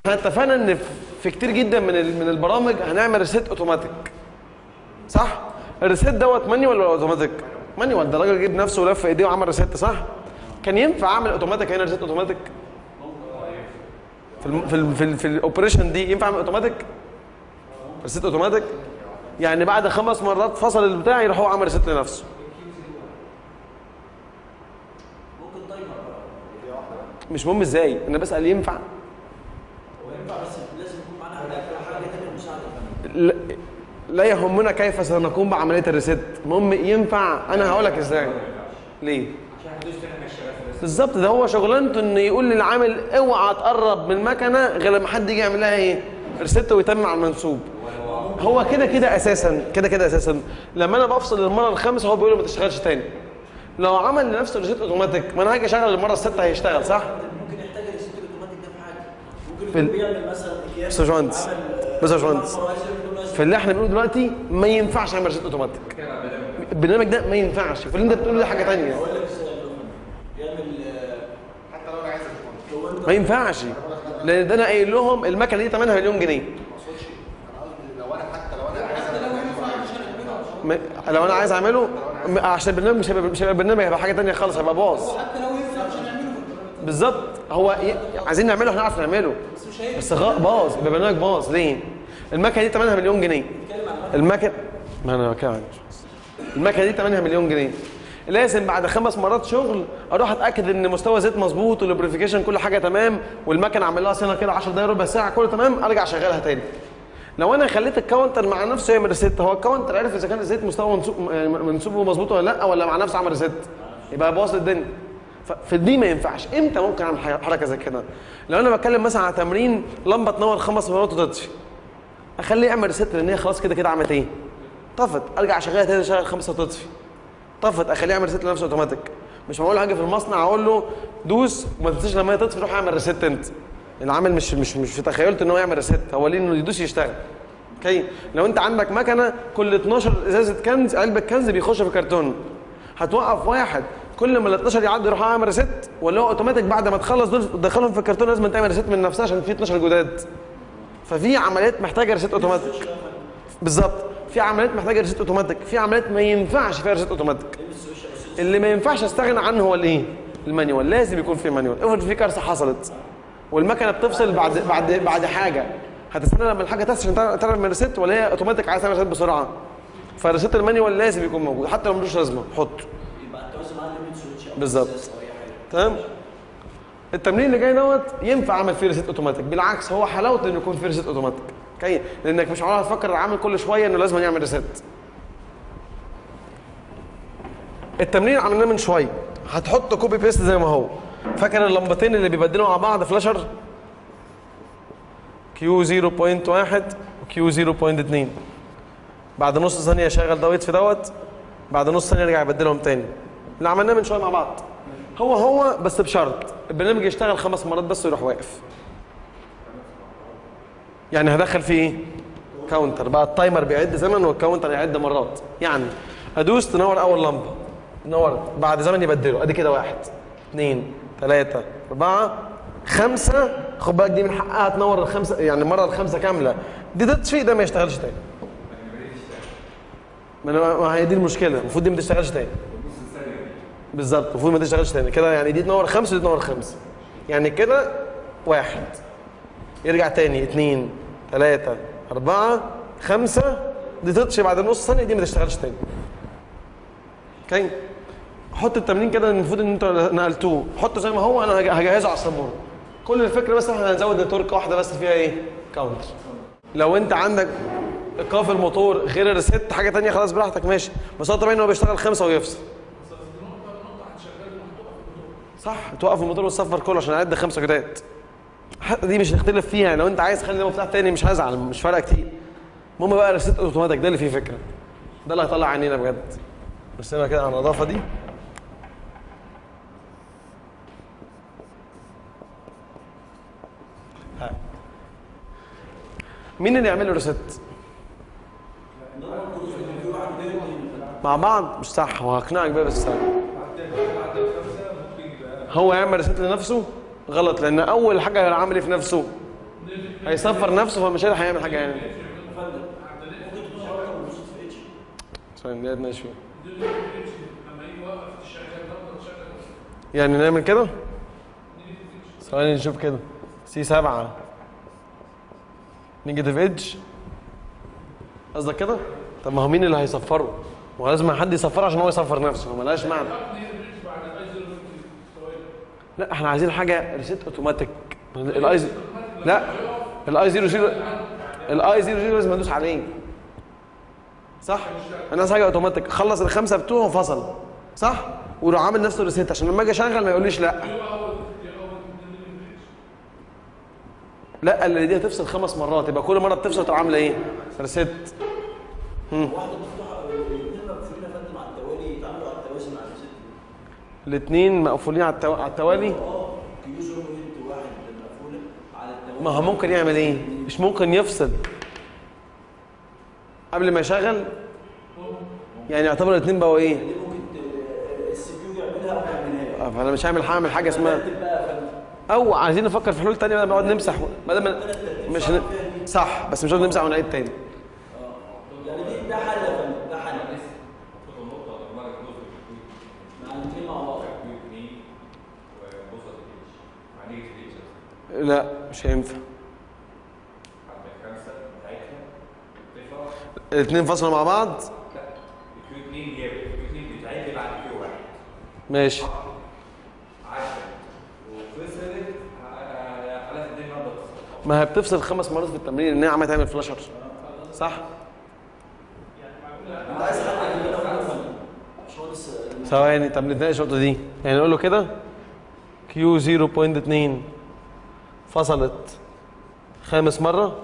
احنا اتفقنا ان في كتير جدا من ال- من البرامج هنعمل ريسيت اوتوماتيك صح الريسيت دوت مانيوال ولا اوتوماتيك مانيوال ده الراجل جيب نفسه ولف ايديه وعمل ريسيت صح كان ينفع اعمل اوتوماتيك هنا ريسيت اوتوماتيك في الم... في ال... في, ال... في الاوبريشن دي ينفع اعمل اوتوماتيك ريسيت اوتوماتيك يعني بعد خمس مرات فصل البتاع يروح هو عمل ريسيت لنفسه مش مهم ازاي انا بسال ينفع لا, لا يهمنا كيف سنقوم بعمليه الريسيت المهم ينفع انا هقول لك ازاي ليه بالظبط ده هو شغلانته انه يقول للعامل اوعى تقرب من المكنه غير لما حد يجي يعمل لها ايه ريسيت ويتم على المنسوب هو كده كده اساسا كده كده اساسا لما انا بفصل المره الخامسه هو بيقول لي ما تشتغلش تاني لو عمل لنفسه ريسيت اوتوماتيك ما انا هاجي اشغل المره السادسه هيشتغل صح ممكن يحتاج الريسيت الاوتوماتيك ده في حاجه ممكن في ال- يكون بيعمل مثلا اكياس بس يا باشمهندس بس يا باشمهندس في اللي احنا بنقوله دلوقتي ما ينفعش اعمل ريسيت اوتوماتيك البرنامج ده ما ينفعش في اللي انت بتقوله ده حاجه ثانيه بيعمل حتى لو انا عايز أشوف. ما ينفعش لان ده انا قايل لهم المكنه دي ثمنها مليون جنيه انا قصدي لو انا حتى لو انا عايز م- لو انا عايز اعمله م- عشان البرنامج مش هيبقى مش هيبقى البرنامج هيبقى حاجه ثانيه خالص هيبقى باظ بالظبط هو ي- عايزين نعمله هنعرف نعمله بس غ- باظ يبقى البرنامج باظ ليه؟ المكنه دي ثمنها مليون جنيه المكنه ما انا بتكلم عن المكنه دي ثمنها مليون جنيه لازم بعد خمس مرات شغل اروح اتاكد ان مستوى زيت مظبوط واللوبريفيكيشن كل حاجه تمام والمكنه عامل لها صيانه كده 10 دقايق ربع ساعه كله تمام ارجع اشغلها تاني لو انا خليت الكاونتر مع نفسه يعمل ريست هو الكاونتر عرف اذا كان الزيت مستوى منسوب منسوبه مظبوط ولا لا ولا مع نفسه عمل ريست يبقى باظ الدنيا ففي دي ما ينفعش امتى ممكن اعمل حاجة- حركه زي كده لو انا بتكلم مثلا على تمرين لمبه تنور خمس مرات وتطفي اخليه يعمل ريست لان هي خلاص كده كده عملت ايه طفت ارجع اشغلها تاني اشغل خمسه وتطفي طفت اخليه يعمل ريست لنفسه اوتوماتيك مش معقول حاجه في المصنع اقول له دوس وما تنساش لما هي تطفي روح اعمل ريست انت العامل مش مش مش في تخيلته ان هو يعمل ريست هو ليه انه يدوس يشتغل اوكي لو انت عندك مكنه كل 12 ازازه كنز علبه كنز بيخش في كرتون هتوقف واحد كل ما ال 12 يعدي يروح اعمل ريست ولا هو اوتوماتيك بعد ما تخلص دول تدخلهم في الكرتون لازم تعمل ريست من نفسها عشان في 12 جداد ففي عمليات محتاجه ريست اوتوماتيك بالظبط في عمليات محتاجه ريست اوتوماتيك في عمليات ما ينفعش فيها ريست اوتوماتيك اللي ما ينفعش استغنى عنه هو الايه المانيوال لازم يكون في مانيوال افرض في كارثه حصلت والمكنه بتفصل بعد بعد بعد حاجه هتستنى لما الحاجه تحصل عشان تعرف- تعرف من الريست ولا هي اوتوماتيك عايز تعمل ريست بسرعه فالريست المانيوال لازم يكون موجود حتى لو ملوش لازمه حطه يبقى انت مثلا معاه ليميت سويتش او بالظبط. اساس او اي حاجه تمام التمرين اللي جاي دوت ينفع اعمل فيه ريست اوتوماتيك بالعكس هو حلاوته انه يكون فيه ريست اوتوماتيك اوكي لانك مش معقول هتفكر العامل كل شويه انه لازم يعمل ريست التمرين عملناه من شويه هتحط كوبي بيست زي ما هو فاكر اللمبتين اللي بيبدلوا مع بعض فلاشر كيو 0.1 وكيو 0.2 بعد نص ثانيه شغل ده ويطفي دوت بعد نص ثانيه يرجع يبدلهم تاني اللي عملناه من شويه مع بعض هو هو بس بشرط البرنامج يشتغل خمس مرات بس ويروح واقف يعني هدخل فيه ايه كاونتر بقى التايمر بيعد زمن والكاونتر يعد مرات يعني ادوس تنور اول لمبه نورت بعد زمن يبدله ادي كده واحد اثنين ثلاثة أربعة خمسة خد بالك دي من حقها تنور الخمسة يعني المرة الخمسة كاملة دي تطفي ده ما يشتغلش تاني ما أنا- ما هي دي المشكلة المفروض دي ما تشتغلش تاني بالظبط المفروض ما تشتغلش تاني كده يعني دي تنور خمسة ودي تنور خمسة يعني كده واحد يرجع تاني اتنين تلاتة أربعة خمسة دي تطفي بعد نص ثانية دي ما تشتغلش تاني اوكي حط التمرين كده المفروض ان انتوا نقلتوه حطه زي ما هو انا هج- هجهزه على السبوره كل الفكره بس احنا هنزود نتوركه واحده بس فيها ايه كاونتر لو انت عندك ايقاف الموتور غير الريست حاجه تانية خلاص براحتك ماشي بس هو طبيعي ان هو بيشتغل خمسه ويفصل صح توقف الموتور والصفر كله عشان اعد خمسه جداد حتى دي مش هنختلف فيها لو انت عايز تخلي ده مفتاح تاني مش هزعل مش فارقه كتير المهم بقى الريست اوتوماتيك ده اللي فيه فكره ده اللي هيطلع عينينا بجد نرسمها كده على النظافه دي ها. مين اللي يعمل له ريست؟ مع بعض مش صح وهقنعك بيها بس صح. هو يعمل ريست لنفسه غلط لان اول حاجه عمل ايه في نفسه هيصفر نفسه فمش هيلحق يعمل حاجه يعني ثواني دي ادنى شويه يعني نعمل كده ثواني نشوف كده سي 7 نيجاتيف ايدج قصدك كده طب ما هو مين اللي هيصفره ما هو لازم حد يصفره عشان هو يصفر نفسه هو ملهاش معنى لا احنا عايزين حاجه ريسيت اوتوماتيك الاي زي- لا الاي 0 0 الاي 0 0 لازم ادوس عليه صح انا عايز حاجه اوتوماتيك خلص الخمسه بتوعه وفصل صح ويروح عامل نفسه ريسيت عشان لما اجي اشغل ما يقوليش لا لا اللي دي هتفصل خمس مرات يبقى كل مره بتفصل تبقى عامله ايه ريسيت واحده مفتوحه الاثنين مقفولين يا فندم على التوالي يتعاملوا على التوازي مع الست الاثنين مقفولين على التو... على التوالي اه كيو زيرو بوينت واحد مقفوله على التوالي ما هو ممكن يعمل ايه مش ممكن يفصل قبل ما يشغل يعني يعتبر الاثنين بقوا ايه دي ممكن ت- السي بي يو يعملها او يعملها آه، فانا مش هعمل هعمل حاجه اسمها ترتب بقى يا فندم او عايزين نفكر في حلول تانية بدل ما نقعد نمسح بدل ما مش ن... صح بس مش هنقعد نمسح ونعيد تاني يعني دي ده حل يا فندم ده حل مع الاثنين مع بعض لا مش هينفع الاثنين فصلوا مع بعض ماشي ما هي بتفصل خمس مرات في التمرين ان هي عماله تعمل فلاشر صح انت عايز حل كده ولا يا فندم باشمهندس ثواني طب نتناقش النقطه دي يعني نقول له كده كيو 0.2 فصلت خامس مره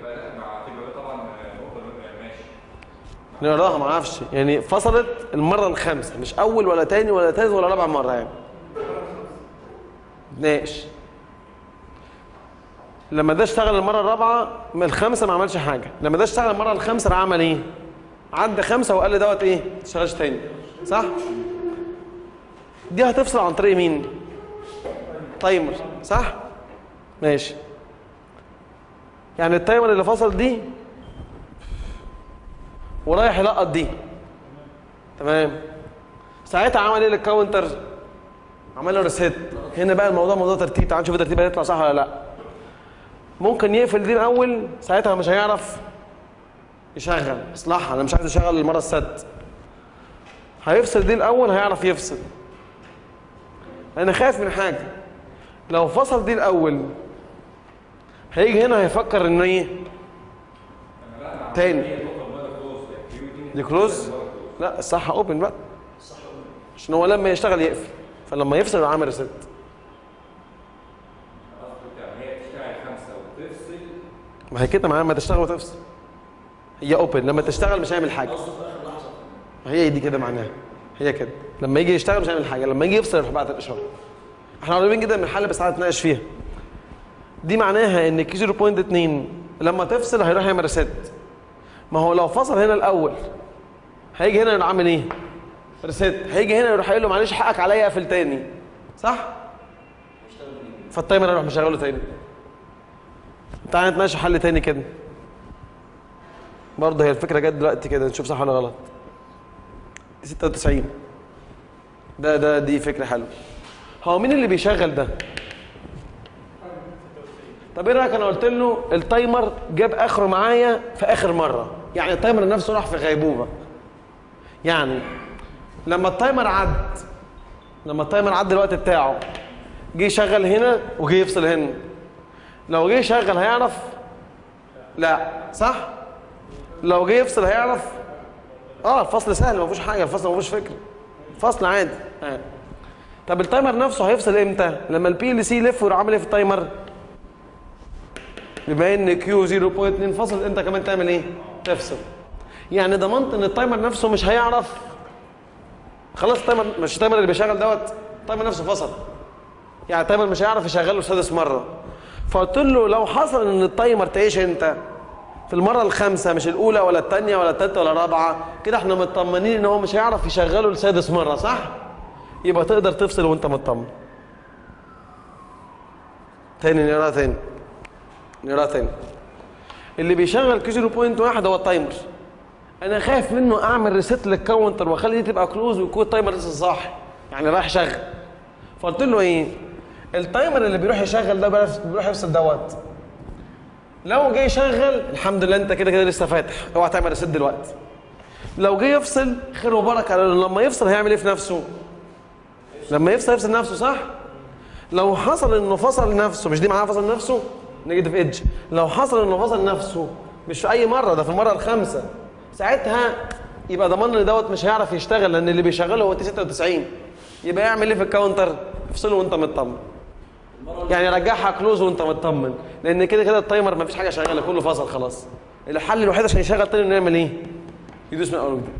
نقراها ما اعرفش يعني فصلت المره الخامسه مش اول ولا تاني ولا تالت ولا رابع مره يعني ناقش لما ده اشتغل المره الرابعه من الخامسه ما عملش حاجه لما ده اشتغل المره الخامسه راح عمل ايه عدى خمسه وقال لي دوت ايه ما تشتغلش تاني صح دي هتفصل عن طريق مين تايمر صح ماشي يعني التايمر اللي فصل دي ورايح يلقط دي تمام ساعتها عمل ايه للكاونتر عمل له ريسيت هنا بقى الموضوع موضوع ترتيب تعال نشوف الترتيب هيطلع صح ولا لا ممكن يقفل دي الاول ساعتها مش هيعرف يشغل اصلحها انا مش عايز اشغل المره السادسه هيفصل دي الاول هيعرف يفصل انا خايف من حاجه لو فصل دي الاول هيجي هنا هيفكر انه ايه تاني دي كلوز لا الصح اوبن بقى عشان هو لما يشتغل يقفل فلما يفصل يبقى عامل ريست ما هي كده معاها ما تشتغل وتفصل هي اوبن لما تشتغل مش هيعمل حاجه ما هي دي كده معناها هي كده لما يجي يشتغل مش هيعمل حاجه لما يجي يفصل يروح بعت الاشاره احنا قريبين جدا من الحل بس تعالى نتناقش فيها دي معناها ان كي 0.2 لما تفصل هيروح يعمل ريست ما هو لو فصل هنا الاول هيجي هنا يروح عامل ايه ريست هيجي هنا يروح قايل له معلش حقك عليا اقفل تاني صح فالتايمر هيروح مشغله تاني تعالى نتناقش حل تاني كده برضه هي الفكره جت دلوقتي كده نشوف صح ولا غلط 96 ده ده دي فكره حلوه هو مين اللي بيشغل ده طب ايه رايك انا قلت له التايمر جاب اخره معايا في اخر مره يعني التايمر نفسه راح في غيبوبه يعني لما التايمر عد لما التايمر عد الوقت بتاعه جه يشغل هنا وجه يفصل هنا لو جه يشغل هيعرف لا صح لو جه يفصل هيعرف اه الفصل سهل ما فيهوش حاجه الفصل ما فيهوش فكره فصل عادي آه. طب التايمر نفسه هيفصل امتى لما البي ال سي يلف ويروح عامل ايه في التايمر بما ان كيو 0.2 فصل انت كمان تعمل ايه تفصل يعني ضمنت ان التايمر نفسه مش هيعرف خلاص التايمر مش التايمر اللي بيشغل دوت التايمر نفسه فصل يعني التايمر مش هيعرف يشغله سادس مره فقلت له لو حصل ان التايمر تعيش انت في المرة الخامسة مش الأولى ولا الثانية ولا الثالثة ولا الرابعة كده احنا مطمنين ان هو مش هيعرف يشغله لسادس مرة صح؟ يبقى تقدر تفصل وانت مطمن تاني نقراها تاني نقراها تاني اللي بيشغل كيو 0.1 هو التايمر انا خايف منه اعمل ريست للكاونتر واخلي دي تبقى كلوز ويكون التايمر لسه صاحي يعني رايح يشغل فقلت له ايه التايمر اللي بيروح يشغل ده بيروح بيروح يفصل دوت لو جه يشغل الحمد لله انت كده كده لسه فاتح اوعى تعمل ريست دلوقتي لو جه يفصل خير وبركه لأنه لما يفصل هيعمل ايه في نفسه لما يفصل يفصل نفسه صح لو حصل انه فصل نفسه مش دي معناها فصل نفسه نيجاتيف ايدج لو حصل انه فصل نفسه مش في اي مره ده في المره الخامسه ساعتها يبقى ضمان ان دوت مش هيعرف يشتغل لان اللي بيشغله هو 96 يبقى يعمل ايه في الكاونتر افصله وانت مطمن يعني رجعها كلوز وانت مطمن لان كده كده التايمر مفيش حاجه شغاله كله فصل خلاص الحل الوحيد عشان يشغل تاني انه يعمل ايه يدوس من اول وجديد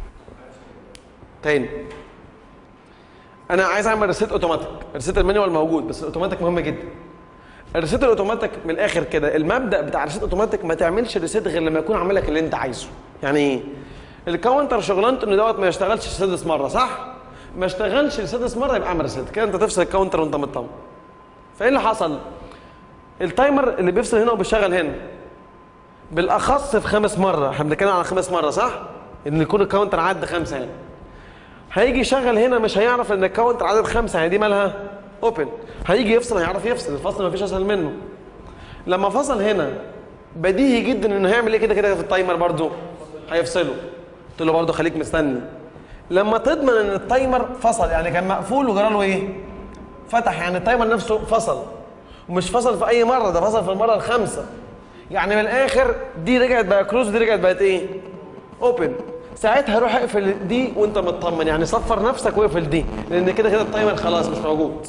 تاني انا عايز اعمل ريسيت اوتوماتيك ريسيت المانيوال موجود بس الاوتوماتيك مهم جدا الريسيت الاوتوماتيك من الاخر كده المبدا بتاع الريسيت اوتوماتيك ما تعملش ريسيت غير لما يكون عامل لك اللي انت عايزه يعني ايه الكاونتر شغلانته ان دوت ما يشتغلش السادس مره صح ما اشتغلش السادس مره يبقى اعمل ريسيت كده انت تفصل الكاونتر وانت مطمن فايه اللي حصل التايمر اللي بيفصل هنا وبيشغل هنا بالاخص في خامس مره احنا بنتكلم على خامس مره صح ان يكون الكاونتر عدى خمسه يعني هيجي يشغل هنا مش هيعرف ان الكاونتر عدد خمسه يعني دي مالها اوبن هيجي يفصل هيعرف يفصل الفصل مفيش اسهل منه لما فصل هنا بديهي جدا انه هيعمل ايه كده كده في التايمر برضو هيفصله قلت له برضو خليك مستني لما تضمن ان التايمر فصل يعني كان مقفول وجرى له ايه فتح يعني التايمر نفسه فصل ومش فصل في اي مره ده فصل في المره الخامسه يعني من الاخر دي رجعت بقى كلوز ودي رجعت بقت ايه اوبن ساعتها روح اقفل دي وانت مطمن يعني صفر نفسك واقفل دي لان كده كده التايمر خلاص مش موجود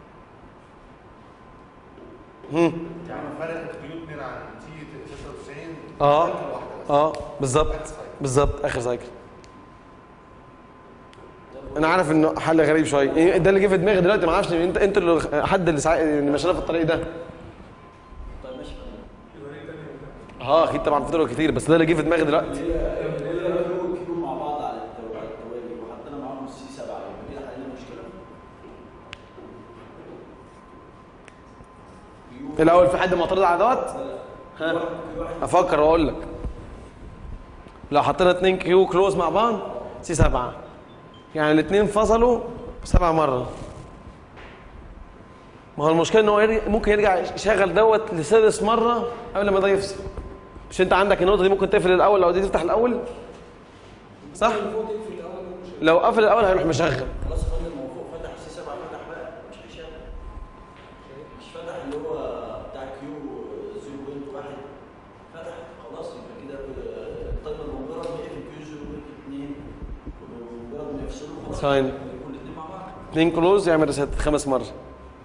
هم. يعني فرق الخيوط من عن تي 96 اه واحدة بس. اه بالظبط بالظبط اخر سايكل انا عارف انه حل غريب شويه إيه ده اللي جه في دماغي دلوقتي ما اعرفش انت انت اللي حد اللي سع... اللي مشانا في الطريق ده طيب ماشي اه اكيد طبعا في طرق كتير بس ده اللي جه في دماغي دلوقتي كلهم كلهم مع بعض على التو- على التوالي وحطينا معاهم السي 7 يبقى كده حلينا المشكله الاول في حد معترض على دوت ها افكر واقول لك لو حطينا اتنين كيو كلوز مع بعض سي سبعة يعني الاتنين فصلوا سبع مرة ما هو المشكلة ان هو يرجع- ممكن يرجع يشغل دوت لسادس مرة قبل ما ده يفصل مش انت عندك النقطة دي ممكن تقفل الاول او دي تفتح الاول صح لو قفل الاول هيروح مشغل خلاص يا فندم هو فوق فتح السي 7 فتح بقى مش هيشغل مش فتح اللي هو بتاع كيو 0.1 فتح خلاص يبقى كده التايمر بمجرد ما يقفل كيو 0.2 وبمجرد ما يفصلوا خلاص ثواني. يكون الاثنين مع بعض اتنين كلوز يعمل ريست خمس مرات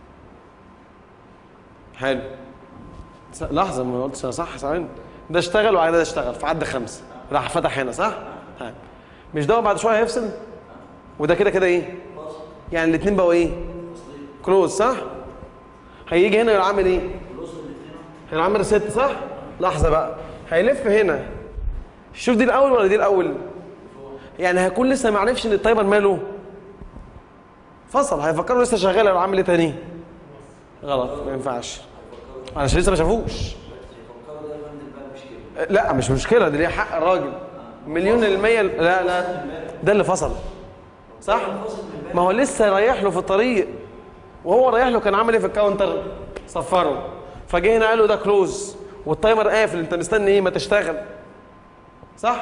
حلو س- لحظة ما قلتش أنا صح ثواني ده اشتغل وبعد ده اشتغل فعدى خمسة راح فتح هنا صح؟ ها. مش ده بعد شوية هيفصل؟ وده كده كده ايه؟ يعني الاتنين بقوا ايه؟ كلوز صح؟ هيجي هنا يبقى عامل ايه؟ هيبقى عامل ريست صح؟ لحظة بقى هيلف هنا شوف دي الأول ولا دي الأول؟ يعني هيكون لسه ما عرفش ان التايمر ماله فصل هيفكروا لسه شغال هيبقى عامل ايه تاني؟ غلط ما ينفعش علشان لسه ما شافوش فكروا ده يا فندم بقى مش كده لا مش مشكله دي ليها حق الراجل مليون المية لا لا ده اللي فصل صح ما هو لسه رايح له في الطريق وهو رايح له كان عامل ايه في الكاونتر صفره فجه هنا قال له ده كلوز والتايمر قافل انت مستني ايه ما تشتغل صح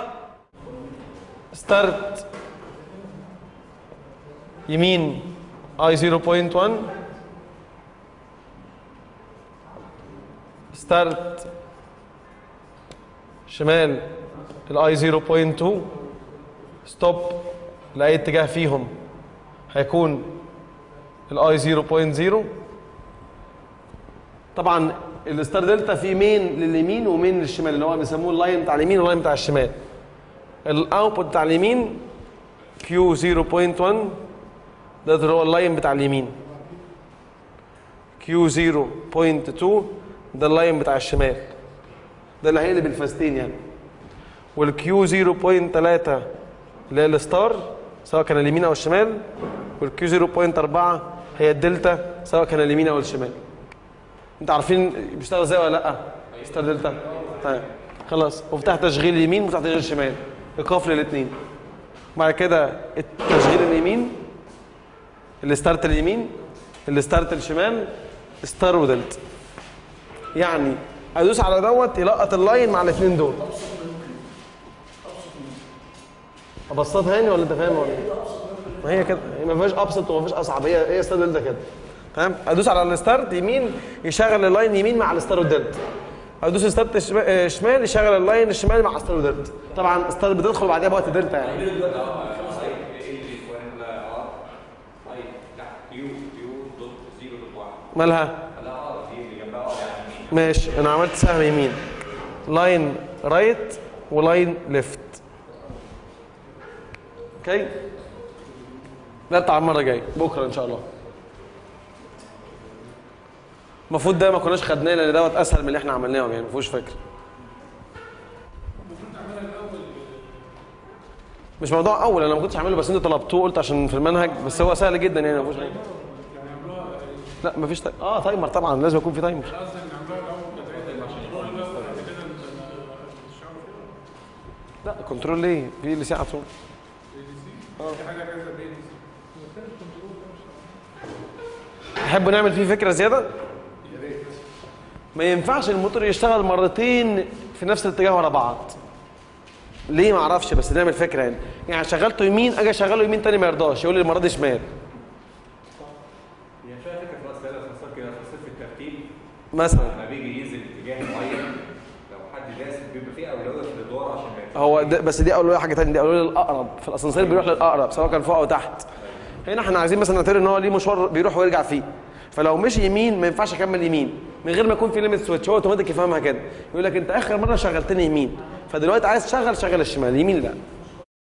ستارت يمين اي 0.1 ستارت شمال الاي 0.2 ستوب لاي اتجاه فيهم هيكون الاي 0.0 طبعا الستار دلتا في مين لليمين ومين للشمال اللي هو بيسموه اللاين بتاع اليمين واللاين بتاع الشمال الاوتبوت بتاع اليمين كيو 0.1 ده اللي هو اللاين بتاع اليمين كيو 0.2 ده اللاين بتاع الشمال ده اللي هيقلب الفاستين يعني والكيو 0.3 اللي هي الستار سواء كان اليمين او الشمال والكيو 0.4 هي الدلتا سواء كان اليمين او الشمال انت عارفين بيشتغل ازاي ولا لا ستار دلتا طيب خلاص وفتح تشغيل يمين وفتح تشغيل شمال ايقاف للاثنين بعد كده التشغيل اليمين الستارت اليمين الستارت الشمال ستار ودلت يعني ادوس على دوت يلقط اللاين مع الاثنين دول ابسطها يعني ولا انت فاهم ولا ايه؟ ما هي كده هي ما فيهاش ابسط وما فيهاش اصعب هي هي ستار دلتا كده تمام ادوس على الستارت يمين يشغل اللاين يمين مع الستار والدلت ادوس ستارت الشما- آه، شمال يشغل اللاين الشمال مع ستار ودلت طبعا ستار بتدخل بعدها بوقت دلتا يعني اللي ولا ار اي لا كيو كيو دوت زيرو دوت واحد مالها لا ار دي اللي جنبها ار يعني ماشي انا عملت سهم يمين لاين رايت ولاين ليفت اوكي ده بتاع المره الجايه بكره ان شاء الله المفروض ده ما كناش خدناه لان دوت اسهل من اللي احنا عملناهم يعني ما فيهوش فكره مش موضوع اول انا ما كنتش عامله بس انتوا طلبتوه قلت عشان في المنهج بس هو سهل جدا يعني ما فيهوش حاجه لا ما فيش تايمر اه تايمر طبعا لازم يكون في تايمر لا كنترول ليه في اللي ساعه طول تحبوا نعمل فيه فكره زياده ما ينفعش الموتور يشتغل مرتين في نفس الاتجاه ورا بعض ليه ما اعرفش بس نعمل فكره يعني يعني شغلته يمين اجي اشغله يمين تاني ما يرضاش يقول لي المره دي شمال هي فيها فكره في راس الاساس مثلا كده في في الترتيب مثلا لما بيجي ينزل اتجاه معين لو حد داس بيبقى فيه اولويه في الادوار عشان ما ينفعش هو ده بس دي اولويه حاجه ثانيه دي اولويه للاقرب في الاسانسير بيروح للاقرب سواء كان فوق او تحت هنا احنا عايزين مثلا نعتبر ان هو ليه مشوار بيروح ويرجع فيه فلو مشي يمين ما ينفعش اكمل يمين من غير ما يكون في ليميت سويتش هو اوتوماتيك يفهمها كده يقول لك انت اخر مره شغلتني يمين فدلوقتي عايز تشغل شغل الشمال يمين لا